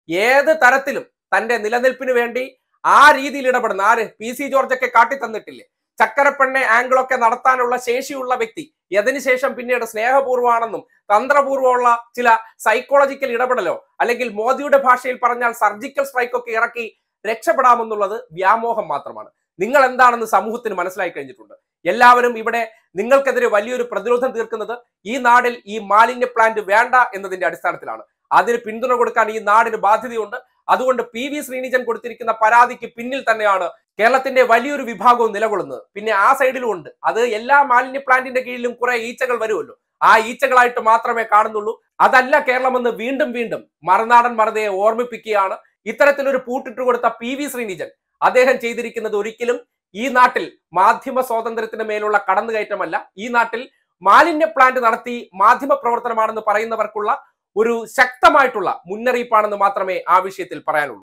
ഏത് തരത്തിലും തന്റെ നിലനിൽപ്പിന് വേണ്ടി ആ രീതിയിൽ ഇടപെടുന്ന ആര് പി സി ജോർജൊക്കെ കാട്ടിത്തന്നിട്ടില്ലേ ചക്കരപ്പെണ്ണെ ആംഗിളൊക്കെ നടത്താനുള്ള ശേഷിയുള്ള വ്യക്തി അതിനുശേഷം പിന്നീട് സ്നേഹപൂർവ്വമാണെന്നും തന്ത്രപൂർവ്വമുള്ള ചില സൈക്കോളജിക്കൽ ഇടപെടലോ അല്ലെങ്കിൽ മോദിയുടെ ഭാഷയിൽ പറഞ്ഞാൽ സർജിക്കൽ സ്ട്രൈക്ക് ഒക്കെ ഇറക്കി രക്ഷപ്പെടാമെന്നുള്ളത് വ്യാമോഹം മാത്രമാണ് നിങ്ങൾ എന്താണെന്ന് സമൂഹത്തിന് മനസ്സിലായി കഴിഞ്ഞിട്ടുണ്ട് എല്ലാവരും ഇവിടെ നിങ്ങൾക്കെതിരെ വലിയൊരു പ്രതിരോധം തീർക്കുന്നത് ഈ നാടിൽ ഈ മാലിന്യ പ്ലാന്റ് വേണ്ട എന്നതിന്റെ അടിസ്ഥാനത്തിലാണ് അതിന് പിന്തുണ കൊടുക്കാൻ ഈ നാടിന് ബാധ്യതയുണ്ട് അതുകൊണ്ട് പി വി ശ്രീനിജൻ കൊടുത്തിരിക്കുന്ന പരാതിക്ക് പിന്നിൽ തന്നെയാണ് കേരളത്തിന്റെ വലിയൊരു വിഭാഗവും നിലകൊള്ളുന്നത് പിന്നെ ആ സൈഡിലും ഉണ്ട് അത് എല്ലാ മാലിന്യ പ്ലാന്റിന്റെ കീഴിലും കുറെ ഈച്ചകൾ വരുമല്ലോ ആ ഈച്ചകളായിട്ട് മാത്രമേ കാണുന്നുള്ളൂ അതല്ല കേരളമെന്ന് വീണ്ടും വീണ്ടും മറുനാടൻ മറുതയെ ഓർമ്മിപ്പിക്കുകയാണ് ഇത്തരത്തിലൊരു പൂട്ടിട്ട് കൊടുത്ത പി വി ശ്രീനിജൻ അദ്ദേഹം ചെയ്തിരിക്കുന്നത് ഒരിക്കലും ഈ നാട്ടിൽ മാധ്യമ സ്വാതന്ത്ര്യത്തിന് മേലുള്ള കടന്നുകയറ്റമല്ല ഈ നാട്ടിൽ മാലിന്യ പ്ലാന്റ് നടത്തി മാധ്യമ പ്രവർത്തനമാണെന്ന് പറയുന്നവർക്കുള്ള ഒരു ശക്തമായിട്ടുള്ള മുന്നറിയിപ്പാണെന്ന് മാത്രമേ ആ വിഷയത്തിൽ പറയാനുള്ളൂ